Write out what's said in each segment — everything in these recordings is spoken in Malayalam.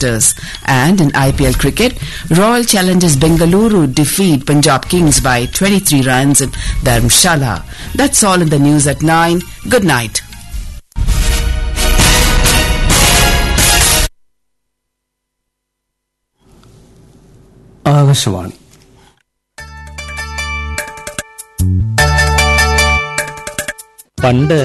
Masters. And in IPL cricket, Royal Challengers Bengaluru defeat Punjab Kings by 23 runs in Dharamshala. That's all in the news at 9. Good night. Akashvani പണ്ട്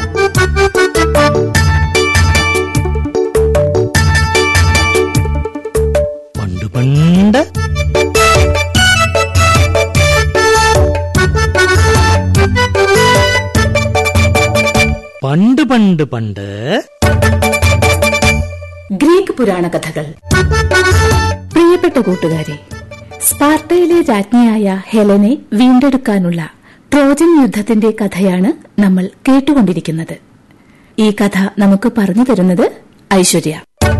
പണ്ട് പണ്ട് പണ്ട് പണ്ട് പണ്ട് ഗ്രീക്ക് പുരാണ കഥകൾ പ്രിയപ്പെട്ട കൂട്ടുകാരെ സ്പാർട്ടയിലെ രാജ്ഞിയായ ഹെലനെ വീണ്ടെടുക്കാനുള്ള ട്രോജൻ യുദ്ധത്തിന്റെ കഥയാണ് നമ്മൾ കേട്ടുകൊണ്ടിരിക്കുന്നത് ഈ കഥ നമുക്ക് പറഞ്ഞു തരുന്നത് ഐശ്വര്യ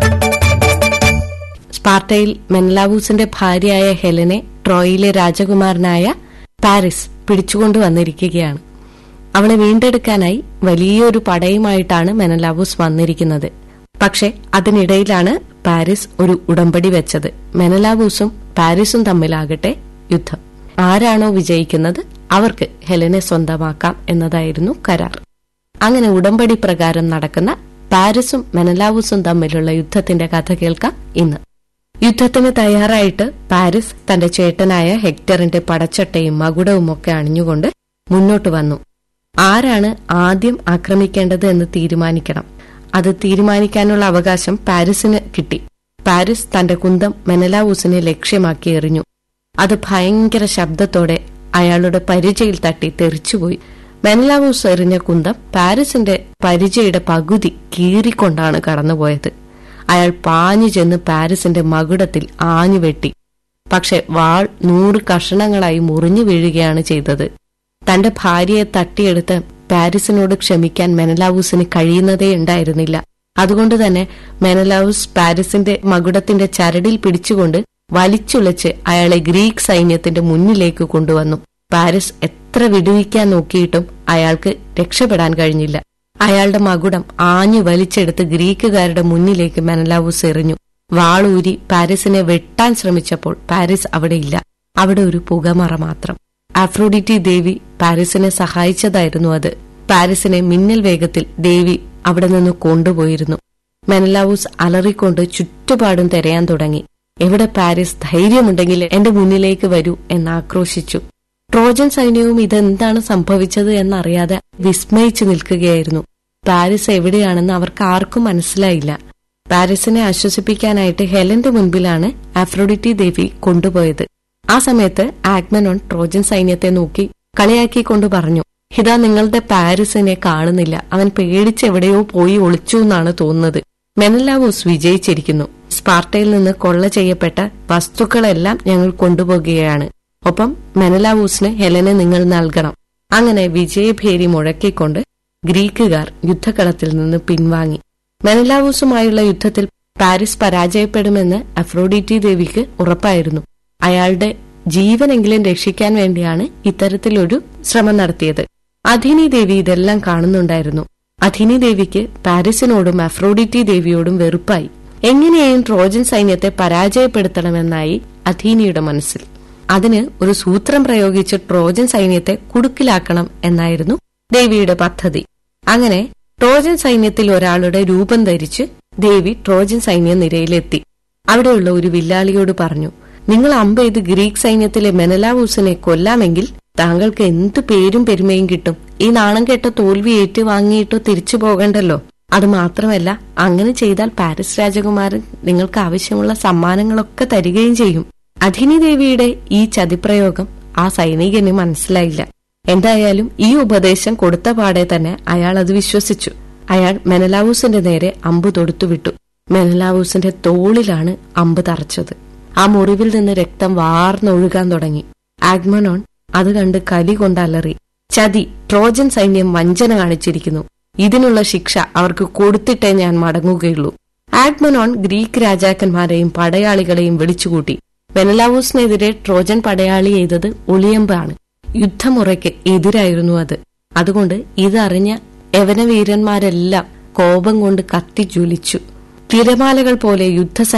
സ്പാർട്ടയിൽ മെൻലാവൂസിന്റെ ഭാര്യയായ ഹെലനെ ട്രോയിലെ രാജകുമാരനായ പാരിസ് പിടിച്ചുകൊണ്ടുവന്നിരിക്കുകയാണ് അവളെ വീണ്ടെടുക്കാനായി വലിയൊരു പടയുമായിട്ടാണ് മെനലാവൂസ് വന്നിരിക്കുന്നത് പക്ഷെ അതിനിടയിലാണ് പാരീസ് ഒരു ഉടമ്പടി വെച്ചത് മെനലാവൂസും പാരീസും തമ്മിലാകട്ടെ യുദ്ധം ആരാണോ വിജയിക്കുന്നത് അവർക്ക് ഹെലനെ സ്വന്തമാക്കാം എന്നതായിരുന്നു കരാർ അങ്ങനെ ഉടമ്പടി പ്രകാരം നടക്കുന്ന പാരീസും മെനലാവൂസും തമ്മിലുള്ള യുദ്ധത്തിന്റെ കഥ കേൾക്കാം ഇന്ന് യുദ്ധത്തിന് തയ്യാറായിട്ട് പാരീസ് തന്റെ ചേട്ടനായ ഹെക്ടറിന്റെ പടച്ചട്ടയും മകുടവും ഒക്കെ അണിഞ്ഞുകൊണ്ട് മുന്നോട്ട് വന്നു ആരാണ് ആദ്യം ആക്രമിക്കേണ്ടത് എന്ന് തീരുമാനിക്കണം അത് തീരുമാനിക്കാനുള്ള അവകാശം പാരീസിന് കിട്ടി പാരീസ് തന്റെ കുന്തം മെനലാവൂസിനെ ലക്ഷ്യമാക്കി എറിഞ്ഞു അത് ഭയങ്കര ശബ്ദത്തോടെ അയാളുടെ പരിചയിൽ തട്ടി തെറിച്ചുപോയി മെനലാവൂസ് എറിഞ്ഞ കുന്തം പാരീസിന്റെ പരിചയുടെ പകുതി കീറിക്കൊണ്ടാണ് കടന്നുപോയത് അയാൾ പാഞ്ഞു ചെന്ന് പാരീസിന്റെ മകുടത്തിൽ ആഞ്ഞു വെട്ടി പക്ഷെ വാൾ നൂറ് കഷണങ്ങളായി മുറിഞ്ഞു വീഴുകയാണ് ചെയ്തത് തന്റെ ഭാര്യയെ തട്ടിയെടുത്ത് പാരീസിനോട് ക്ഷമിക്കാൻ മെനലാവൂസിന് കഴിയുന്നതേ ഉണ്ടായിരുന്നില്ല അതുകൊണ്ട് തന്നെ മെനലാവൂസ് പാരീസിന്റെ മകുടത്തിന്റെ ചരടിൽ പിടിച്ചുകൊണ്ട് വലിച്ചുലച്ച് അയാളെ ഗ്രീക്ക് സൈന്യത്തിന്റെ മുന്നിലേക്ക് കൊണ്ടുവന്നു പാരീസ് എത്ര വിടുവിക്കാൻ നോക്കിയിട്ടും അയാൾക്ക് രക്ഷപ്പെടാൻ കഴിഞ്ഞില്ല അയാളുടെ മകുടം ആഞ്ഞു വലിച്ചെടുത്ത് ഗ്രീക്കുകാരുടെ മുന്നിലേക്ക് മെനലാവൂസ് എറിഞ്ഞു വാളൂരി പാരീസിനെ വെട്ടാൻ ശ്രമിച്ചപ്പോൾ പാരീസ് അവിടെയില്ല അവിടെ ഒരു പുകമറ മാത്രം ആഫ്രോഡിറ്റി ദേവി പാരീസിനെ സഹായിച്ചതായിരുന്നു അത് പാരീസിനെ മിന്നൽ വേഗത്തിൽ ദേവി അവിടെ നിന്ന് കൊണ്ടുപോയിരുന്നു മെനലാവൂസ് അലറിക്കൊണ്ട് ചുറ്റുപാടും തിരയാൻ തുടങ്ങി എവിടെ പാരീസ് ധൈര്യമുണ്ടെങ്കിൽ എന്റെ മുന്നിലേക്ക് വരൂ എന്നാക്രോശിച്ചു ട്രോജൻ സൈന്യവും ഇതെന്താണ് സംഭവിച്ചത് എന്നറിയാതെ വിസ്മയിച്ചു നിൽക്കുകയായിരുന്നു പാരീസ് എവിടെയാണെന്ന് അവർക്ക് ആർക്കും മനസ്സിലായില്ല പാരീസിനെ ആശ്വസിപ്പിക്കാനായിട്ട് ഹെലന്റെ മുൻപിലാണ് ആഫ്രോഡിറ്റി ദേവി കൊണ്ടുപോയത് ആ സമയത്ത് ആഗ്മനോൺ ട്രോജൻ സൈന്യത്തെ നോക്കി കളിയാക്കിക്കൊണ്ട് പറഞ്ഞു ഇതാ നിങ്ങളുടെ പാരീസിനെ കാണുന്നില്ല അവൻ പേടിച്ചെവിടെയോ പോയി ഒളിച്ചു എന്നാണ് തോന്നുന്നത് മെനലാവൂസ് വിജയിച്ചിരിക്കുന്നു സ്പാർട്ടയിൽ നിന്ന് കൊള്ള ചെയ്യപ്പെട്ട വസ്തുക്കളെല്ലാം ഞങ്ങൾ കൊണ്ടുപോകുകയാണ് ഒപ്പം മെനലാവൂസിന് ഹെലനെ നിങ്ങൾ നൽകണം അങ്ങനെ വിജയഭേരി മുഴക്കിക്കൊണ്ട് ഗ്രീക്കുകാർ യുദ്ധകളത്തിൽ നിന്ന് പിൻവാങ്ങി മെനലാവൂസുമായുള്ള യുദ്ധത്തിൽ പാരീസ് പരാജയപ്പെടുമെന്ന് അഫ്രോഡിറ്റി ദേവിക്ക് ഉറപ്പായിരുന്നു അയാളുടെ ജീവനെങ്കിലും രക്ഷിക്കാൻ വേണ്ടിയാണ് ഇത്തരത്തിലൊരു ശ്രമം നടത്തിയത് അധിനി ദേവി ഇതെല്ലാം കാണുന്നുണ്ടായിരുന്നു അധിനി ദേവിക്ക് പാരീസിനോടും അഫ്രോഡിറ്റി ദേവിയോടും വെറുപ്പായി എങ്ങനെയും ട്രോജൻ സൈന്യത്തെ പരാജയപ്പെടുത്തണമെന്നായി അധീനിയുടെ മനസ്സിൽ അതിന് ഒരു സൂത്രം പ്രയോഗിച്ച് ട്രോജൻ സൈന്യത്തെ കുടുക്കിലാക്കണം എന്നായിരുന്നു ദേവിയുടെ പദ്ധതി അങ്ങനെ ട്രോജൻ സൈന്യത്തിൽ ഒരാളുടെ രൂപം ധരിച്ച് ദേവി ട്രോജൻ സൈന്യ നിരയിലെത്തി അവിടെയുള്ള ഒരു വില്ലാളിയോട് പറഞ്ഞു നിങ്ങൾ അമ്പെയ്ത് ഗ്രീക്ക് സൈന്യത്തിലെ മെനലാവൂസിനെ കൊല്ലാമെങ്കിൽ താങ്കൾക്ക് എന്ത് പേരും പെരുമയും കിട്ടും ഈ നാണം കെട്ട തോൽവി ഏറ്റുവാങ്ങിയിട്ടോ തിരിച്ചു പോകണ്ടല്ലോ അത് മാത്രമല്ല അങ്ങനെ ചെയ്താൽ പാരീസ് രാജകുമാരൻ നിങ്ങൾക്ക് ആവശ്യമുള്ള സമ്മാനങ്ങളൊക്കെ തരികയും ചെയ്യും അധിനി ദേവിയുടെ ഈ ചതിപ്രയോഗം ആ സൈനികന് മനസ്സിലായില്ല എന്തായാലും ഈ ഉപദേശം കൊടുത്ത പാടെ തന്നെ അയാൾ അത് വിശ്വസിച്ചു അയാൾ മെനലാവൂസിന്റെ നേരെ അമ്പ് തൊടുത്തുവിട്ടു മെനലാവൂസിന്റെ തോളിലാണ് അമ്പ് തറച്ചത് ആ മുറിവിൽ നിന്ന് രക്തം വാർന്നൊഴുകാൻ തുടങ്ങി ആഗ്മനോൺ അത് കണ്ട് കലി കൊണ്ട് അലറി ചതി ട്രോജൻ സൈന്യം വഞ്ചന കാണിച്ചിരിക്കുന്നു ഇതിനുള്ള ശിക്ഷ അവർക്ക് കൊടുത്തിട്ടേ ഞാൻ മടങ്ങുകയുള്ളൂ ആഗ്മനോൺ ഗ്രീക്ക് രാജാക്കന്മാരെയും പടയാളികളെയും വിളിച്ചുകൂട്ടി വെനലാവൂസിനെതിരെ ട്രോജൻ പടയാളി ചെയ്തത് ഒളിയമ്പാണ് യുദ്ധമുറയ്ക്ക് എതിരായിരുന്നു അത് അതുകൊണ്ട് ഇതറിഞ്ഞ യവനവീരന്മാരെല്ലാം കോപം കൊണ്ട് കത്തി ജ്വലിച്ചു തിരമാലകൾ പോലെ യുദ്ധ